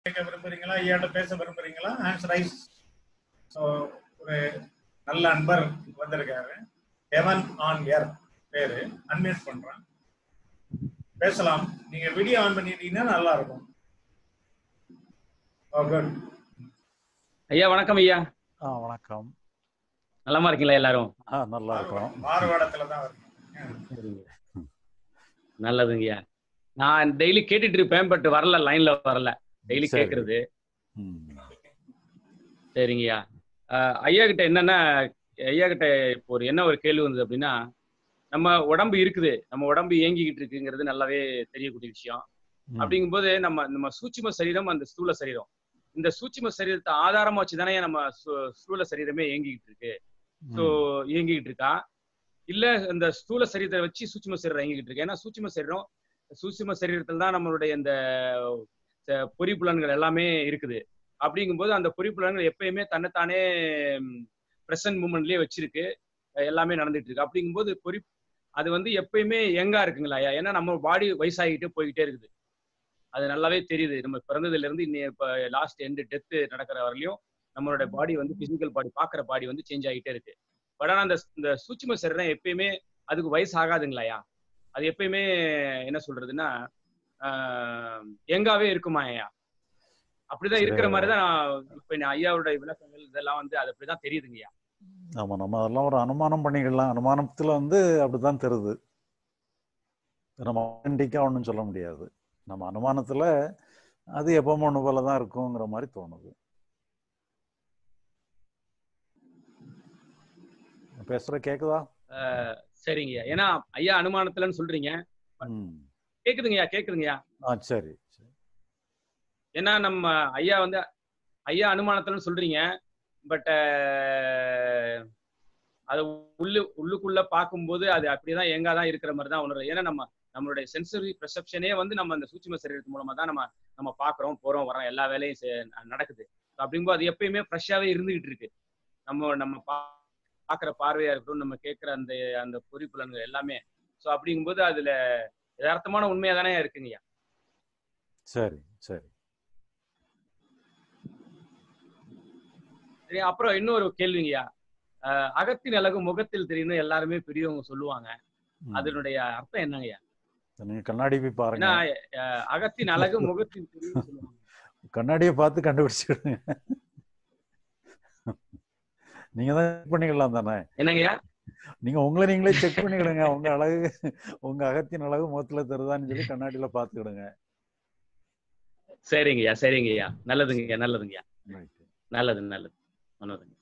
கேட்க விரும்புறீங்களா ஐயாட்ட பேச விரும்புறீங்களா ஆன்சர் ரைஸ் ஸோ ஒரு நல்ல அன்பர் வந்திருக்காரு ஹெவன் ஆன் எர் பேரு அன்மியூட் பண்றேன் பேசலாம் நீங்க வீடியோ ஆன் பண்ணிட்டீங்கன்னா நல்லா இருக்கும் ஓ குட் ஐயா வணக்கம் ஐயா ஆ வணக்கம் நலமா இருக்கீங்களா எல்லாரும் ஆ நல்லா இருக்கிறோம் மாறுவாடத்துல தான் இருக்கு நல்லதுங்கய்யா நான் டெய்லி கேட்டுட்டு இருப்பேன் பட் வரல லைன்ல வரல டெய்லி சரி. கேக்குறது ம். சரிங்கய்யா அஹ், ஐயா கிட்ட என்னன்னா ஐயா கிட்ட இப்போ ஒரு என்ன ஒரு கேள்வி வந்தது அப்படின்னா நம்ம உடம்பு இருக்குது நம்ம உடம்பு இயங்கிக்கிட்டு இருக்குங்கிறது நல்லாவே தெரியக்கூடிய விஷயம் ம். அப்படிங்கும்போது நம்ம நம்ம சூட்சும சரீரம் அந்த ஸ்தூல சரீரம் இந்த சூட்சும சரீரத்தை ஆதாரமா வச்சுதானே நம்ம சு- ஸ்தூல சரீரமே இயங்கிக்கிட்டு இருக்கு ஸோ இயங்கிக்கிட்டு இருக்கா இல்ல இந்த ஸ்தூல சரீரத்தை வச்சு சூட்சும சரீரம் இயங்கிக்கிட்டு இருக்கு ஏன்னா சூட்சும சரீரம் சூட்சும சரீரத்தில் தான் நம்மளுடைய இந்த ச- பொறிப்புலன்கள் எல்லாமே இருக்குது அப்படிங்கும்போது அந்த பொறிப்புலன்கள் எப்பயுமே தன்னைத்தானே ப்ரெசன்ட் மூமெண்ட்லயே வச்சிருக்கு அஹ் எல்லாமே நடந்துட்டு இருக்கு அப்படிங்கும்போது பொறி அது வந்து எப்பயுமே எங்கா இருக்குங்களா ஐயா ஏன்னா நம்ம பாடி வயசாகிட்டே போய்கிட்டே இருக்குது அது நல்லாவே தெரியுது நம்ம பிறந்ததுல இருந்து இன்னைய இப்ப லாஸ்ட் எண்டு டெத்து நடக்கிற வரலையும் நம்மளோட பாடி வந்து பிசிக்கல் பாடி பாக்குற பாடி வந்து சேஞ்ச் ஆகிட்டே இருக்கு பட் ஆனா அந்த இந்த சூட்சும சரீரம் எப்பயுமே அதுக்கு வயசு ஆகாதுங்களாயா அது எப்பயுமே என்ன சொல்றதுன்னா ஆஹ் எங்காவே இருக்குமா ஐயா அப்படிதான் இருக்கிற சரி. மாதிரி தான் இப்ப நான் ஐயாவோட விளக்கங்கள் இதெல்லாம் வந்து அது அப்படிதான் தெரியுதுங்கய்யா ஆமா நம்ம அதெல்லாம் ஒரு அனுமானம் பண்ணிக்கலாம் அனுமானத்துல வந்து அப்படிதான் தெரியுது நம்ம ஆத்தென்டிக்கா ஒன்றும் சொல்ல முடியாது நம்ம அனுமானத்துல அது எப்பவும் ஒன்று போல தான் இருக்குங்கிற மாதிரி தோணுது பேசுற கேக்குதா ஆஹ் சரிங்கய்யா ஏன்னா ஐயா அனுமானத்துலன்னு சொல்றீங்க ம் கேக்குதுங்கய்யா கேக்குதுங்கய்யா ஆ சரி சரி ஏன்னா நம்ம ஐயா வந்து ஐயா அனுமானத்துலன்னு சொல்றீங்க பட் அது உள்ளு உள்ளுக்குள்ள பார்க்கும்போது அது அப்படிதான் எங்க தான் இருக்கிற மாதிரி தான் உணர்றோம் ஏன்னா நம்ம நம்மளுடைய சென்சரி பெர்செப்ஷனே வந்து நம்ம அந்த சூட்சும சரீரத்து மூலமா தான் நம்ம நம்ம பாக்குறோம் போறோம் வரோம் எல்லா வேலையும் செ- நடக்குது அப்படிங்கும்போது அது எப்பயுமே ஃப்ரெஷ்ஷாவே இருந்துகிட்டு இருக்கு நம்ம நம்ம பா- பாக்குற பார்வையா இருக்கட்டும் நம்ம கேட்கிற அந்த அந்த பொறிப்புலன்கள் எல்லாமே ஸோ அப்படிங்கும்போது அதுல யதார்த்தமான உண்மையா தானே இருக்குங்கய்யா சரி சரி சரி அப்புறம் இன்னொரு கேள்விங்கய்யா அஹ் அகத்தின் அழகு முகத்தில் தெரியும்னு எல்லாருமே பெரியவங்க சொல்லுவாங்க ம். அதனுடைய அர்த்தம் என்னங்கய்யா நீங்க கண்ணாடி போய் பாருங்க ஏன்னா அஹ் அகத்தின் அழகு முகத்தில் தெரியும் சொல்லுவாங்க கண்ணாடியை பார்த்து கண்டுபிடிச்சிடுங்க நீங்க தான் செக் பண்ணிக்கலாம் தானே என்னங்கய்யா நீங்க உங்களை நீங்களே செக் பண்ணிக்கிடுங்க உங்க அழகு உங்க அகத்தின் அழகு முகத்துல தெரியுதான்னு சொல்லி கண்ணாடியில பாத்துக்கிடுங்க சரிங்கய்யா சரிங்கய்யா நல்லதுங்கய்யா நல்லதுங்கய்யா Right. நல்லது நல்லது நல்லதுங்க